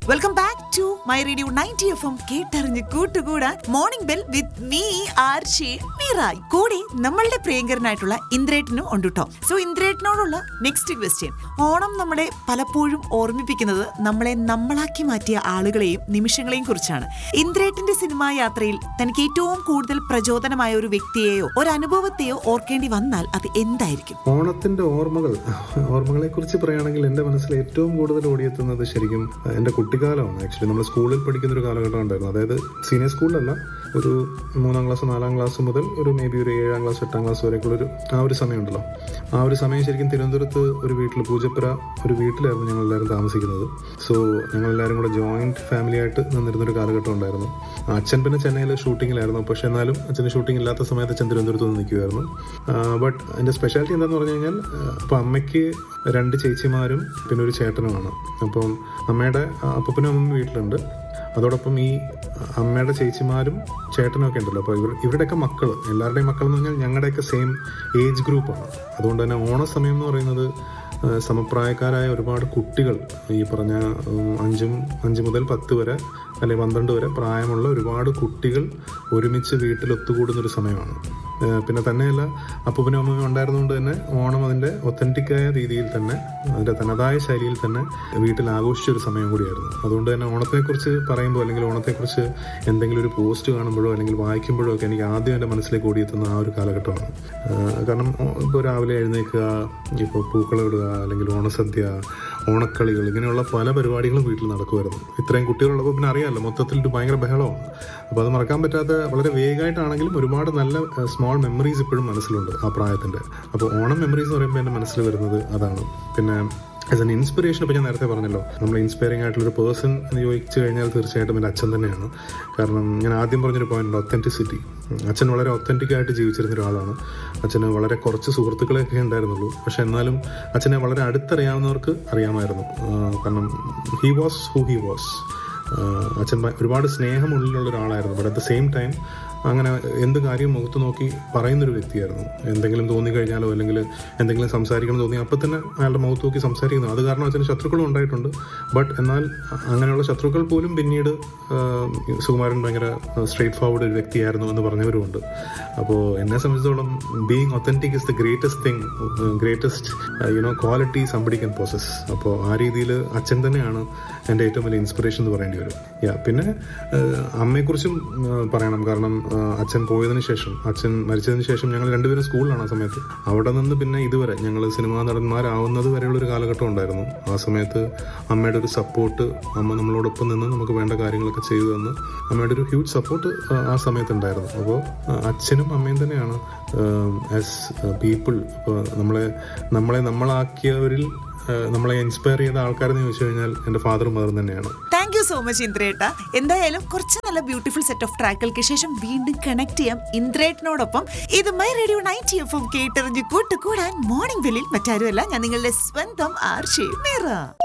welcome back to my radio ninety F M കേട്ടറിഞ്ഞ് കൂട്ടുകൂടാൻ morning bell with me R ഷേ മീറായ് കൂടെ നമ്മളുടെ പ്രിയങ്കരനായിട്ടുള്ള ഇന്ദ്രേട്ടനും ഉണ്ട് കേട്ടോ സോ ഇന്ദ്രേട്ടനോടുള്ള നെക്സ്റ്റ് ക്വസ്റ്റ്യൻ ഓണം നമ്മളെ പലപ്പോഴും ഓർമ്മിപ്പിക്കുന്നത് നമ്മളെ നമ്മളാക്കി മാറ്റിയ ആളുകളെയും നിമിഷങ്ങളെയും കുറിച്ചാണ് ഇന്ദ്രേട്ടന്റെ സിനിമാ യാത്രയിൽ തനിക്ക് ഏറ്റവും കൂടുതൽ പ്രചോദനമായ ഒരു വ്യക്തിയെയോ ഒരു അനുഭവത്തെയോ ഓർക്കേണ്ടി വന്നാൽ അത് എന്തായിരിക്കും ഓണത്തിന്റെ ഓർമ്മകൾ ഓർമ്മകളെ കുറിച്ച് പറയുകയാണെങ്കിൽ എൻ്റെ മനസ്സിൽ ഏറ്റവും കൂടുതൽ ഓടിയെത്തുന്നത് ശരിക്കും എൻ്റെ കുട്ടിക്കാലമാണ് ആക്ച്വലി നമ്മൾ സ്കൂളിൽ പഠിക്കുന്ന ഒരു കാലഘട്ടം ഉണ്ടായിരുന്നു അതായത് സീനിയർ സ്കൂളിലല്ല ഒരു മൂന്നാം ക്ലാസ് നാലാം ക്ലാസ് മുതൽ ഒരു മേ ബി ഒരു ഏഴാം ക്ലാസ് എട്ടാം ക്ലാസ് വരെയൊക്കെയുള്ള ഒരു ആ ഒരു സമയമുണ്ടല്ലോ ആ ഒരു സമയം ശരിക്കും തിരുവനന്തപുരത്ത് ഒരു വീട്ടിൽ പൂജപ്പുര ഒരു വീട്ടിലായിരുന്നു ഞങ്ങൾ എല്ലാവരും താമസിക്കുന്നത് സോ ഞങ്ങൾ എല്ലാവരും കൂടെ ജോയിന്റ് ഫാമിലി ആയിട്ട് നിന്നിരുന്ന ഒരു കാലഘട്ടം ഉണ്ടായിരുന്നു അച്ഛൻ പിന്നെ ചെന്നൈയിൽ ഷൂട്ടിങ്ങിലായിരുന്നു പക്ഷെ എന്നാലും അച്ഛന് ഷൂട്ടിംഗ് ഇല്ലാത്ത സമയത്ത് അച്ഛൻ തിരുവനന്തപുരത്ത് നിന്ന് നിൽക്കുമായിരുന്നു ബട്ട് എൻ്റെ സ്പെഷ്യാലിറ്റി എന്താണെന്ന് പറഞ്ഞു കഴിഞ്ഞാൽ അപ്പോൾ അമ്മയ്ക്ക് രണ്ട് ചേച്ചിമാരും പിന്നെ ഒരു ചേട്ടനുമാണ് അപ്പം അമ്മയുടെ അപ്പനും അമ്മയും വീട്ടിലുണ്ട് അതോടൊപ്പം ഈ അമ്മയുടെ ചേച്ചിമാരും ചേട്ടനും ഒക്കെ ഉണ്ടല്ലോ അപ്പോൾ ഇവർ ഇവരുടെയൊക്കെ മക്കൾ എല്ലാവരുടെയും മക്കൾ എന്ന് പറഞ്ഞാൽ ഞങ്ങളുടെയൊക്കെ സെയിം ഏജ് ഗ്രൂപ്പാണ് അതുകൊണ്ട് തന്നെ ഓണസമയം എന്ന് പറയുന്നത് ആ, സമപ്രായക്കാരായ ഒരുപാട് കുട്ടികൾ ഈ പറഞ്ഞ ഉം, അഞ്ചും അഞ്ച് മുതൽ പത്ത് വരെ അല്ലെങ്കിൽ പന്ത്രണ്ട് വരെ പ്രായമുള്ള ഒരുപാട് കുട്ടികൾ ഒരുമിച്ച് വീട്ടിൽ ഒത്തുകൂടുന്ന ഒരു സമയമാണ് ആ, പിന്നെ തന്നെയല്ല അപ്പൂപ്പനും അമ്മയും ഉണ്ടായിരുന്നുകൊണ്ട് തന്നെ ഓണം അതിൻ്റെ ഒത്തൻറ്റിക്കായ രീതിയിൽ തന്നെ അതിൻ്റെ തനതായ ശൈലിയിൽ തന്നെ വീട്ടിൽ ആഘോഷിച്ച ഒരു സമയം കൂടിയായിരുന്നു അതുകൊണ്ട് തന്നെ ഓണത്തെക്കുറിച്ച് പറയുമ്പോൾ അല്ലെങ്കിൽ ഓണത്തെക്കുറിച്ച് എന്തെങ്കിലും ഒരു പോസ്റ്റ് കാണുമ്പോഴോ അല്ലെങ്കിൽ വായിക്കുമ്പോഴോ ഒക്കെ എനിക്ക് ആദ്യം എൻ്റെ മനസ്സിലേക്ക് ഓടിയെത്തുന്ന ആ ഒരു കാലഘട്ടമാണ് ആ, കാരണം ഇപ്പോൾ രാവിലെ എഴുന്നേൽക്കുക ഇപ്പോൾ പൂക്കളം ഇടുക അല്ലെങ്കിൽ ഓണസദ്യ ഓണക്കളികൾ ഇങ്ങനെയുള്ള പല പരിപാടികളും വീട്ടിൽ നടക്കുമായിരുന്നു ഇത്രയും കുട്ടികളുള്ളപ്പോൾ പിന്നെ അറിയാമല്ലോ മൊത്തത്തിൽ ഒരു ഭയങ്കര ബഹളമാണ് അപ്പോൾ അത് മറക്കാൻ പറ്റാത്ത വളരെ വേഗമായിട്ടാണെങ്കിലും ഒരുപാട് നല്ല സ്മോൾ മെമ്മറീസ് ഇപ്പോഴും മനസ്സിലുണ്ട് ആ പ്രായത്തിൻ്റെ അപ്പോൾ ഓണം മെമ്മറീസ് എന്ന് പറയുമ്പോൾ എൻ്റെ മനസ്സിൽ വരുന്നത് അതാണ് പിന്നെ ആസ് എൻ ഇൻസ്പിറേഷൻ ഇപ്പോൾ ഞാൻ നേരത്തെ പറഞ്ഞല്ലോ നമ്മൾ ഇൻസ്പയറിംഗ് ആയിട്ടുള്ള ഒരു പേഴ്സൺ എന്ന് ചോദിച്ചു കഴിഞ്ഞാൽ തീർച്ചയായിട്ടും എൻ്റെ അച്ഛൻ തന്നെയാണ് കാരണം ഞാൻ ആദ്യം പറഞ്ഞൊരു പോയിന്റ് ഒത്തൻറ്റിസിറ്റി അച്ഛൻ വളരെ ഒത്തൻറ്റിക് ആയിട്ട് ജീവിച്ചിരുന്ന ഒരാളാണ് അച്ഛന് വളരെ കുറച്ച് സുഹൃത്തുക്കളൊക്കെ ഉണ്ടായിരുന്നുള്ളൂ പക്ഷെ എന്നാലും അച്ഛനെ വളരെ അടുത്തറിയാവുന്നവർക്ക് അറിയാമായിരുന്നു ആ, കാരണം he was who he was അച്ഛൻ ഭ- ഒരുപാട് സ്നേഹം ഉള്ളിലുള്ള ഒരാളായിരുന്നു but at the same time അങ്ങനെ എന്ത് കാര്യം മുഖത്ത് നോക്കി പറയുന്നൊരു വ്യക്തിയായിരുന്നു എന്തെങ്കിലും തോന്നിക്കഴിഞ്ഞാലോ അല്ലെങ്കിൽ എന്തെങ്കിലും സംസാരിക്കണം തോന്നി അപ്പം തന്നെ അയാളുടെ മുഖത്ത് നോക്കി സംസാരിക്കുന്നു അത് കാരണം അച്ഛന് ശത്രുക്കളും ഉണ്ടായിട്ടുണ്ട് ബട്ട് എന്നാൽ അങ്ങനെയുള്ള ശത്രുക്കൾ പോലും പിന്നീട് ആ, സുകുമാരൻ ഭയങ്കര സ്ട്രേറ്റ് ഫോർവേഡ് ഒരു വ്യക്തിയായിരുന്നു എന്ന് പറഞ്ഞവരുമുണ്ട് അപ്പോൾ എന്നെ സംബന്ധിച്ചിടത്തോളം being authentic is the greatest thing greatest you know quality somebody can process അപ്പോൾ ആ രീതിയിൽ അച്ഛൻ തന്നെയാണ് എൻ്റെ ഏറ്റവും വലിയ ഇൻസ്പിറേഷൻ എന്ന് പറയേണ്ടി വരും യാ പിന്നെ ആഹ്, അമ്മയെക്കുറിച്ചും ആഹ്, പറയണം കാരണം ആഹ്, അച്ഛൻ പോയതിന് ശേഷം അച്ഛൻ മരിച്ചതിന് ശേഷം ഞങ്ങൾ രണ്ടുപേരും സ്കൂളിലാണ് ആ സമയത്ത് അവിടെ നിന്ന് പിന്നെ ഇതുവരെ ഞങ്ങൾ സിനിമാ നടന്മാരാവുന്നത് വരെയുള്ള ഒരു കാലഘട്ടം ഉണ്ടായിരുന്നു ആ സമയത്ത് അമ്മയുടെ ഒരു സപ്പോർട്ട് അമ്മ നമ്മളോടൊപ്പം നിന്ന് നമുക്ക് വേണ്ട കാര്യങ്ങളൊക്കെ ചെയ്തു തന്ന് അമ്മയുടെ ഒരു ഹ്യൂജ് സപ്പോർട്ട് ആ സമയത്ത് ഉണ്ടായിരുന്നു അപ്പോൾ അച്ഛനും അമ്മയും തന്നെയാണ് ആസ് പീപ്പിൾ ഇപ്പോൾ നമ്മളെ നമ്മളെ നമ്മളാക്കിയവരിൽ ആഹ്, നമ്മളെ ഇൻസ്പയർ ചെയ്ത ആൾക്കാരെന്ന് ചോദിച്ചു കഴിഞ്ഞാൽ എൻ്റെ ഫാദറും മദറും തന്നെയാണ് താങ്ക് യു സോ മച്ച് ഇന്ദ്രേട്ട എന്തായാലും കുറച്ച് നല്ല ബ്യൂട്ടിഫുൾ സെറ്റ് ഓഫ് ട്രാക്കുകൾക്ക് ശേഷം വീണ്ടും കണക്ട് ചെയ്യാം ഇന്ദ്രേട്ടനോടൊപ്പം ഇത് my radio ninety F M കേട്ടെറിഞ്ഞ് കൂട്ടുകൂടാൻ മോർണിംഗ് ബെല്ലിൽ മറ്റാരുമല്ല ഞാൻ നിങ്ങളുടെ സ്വന്തം ആർ ഷേ മീറ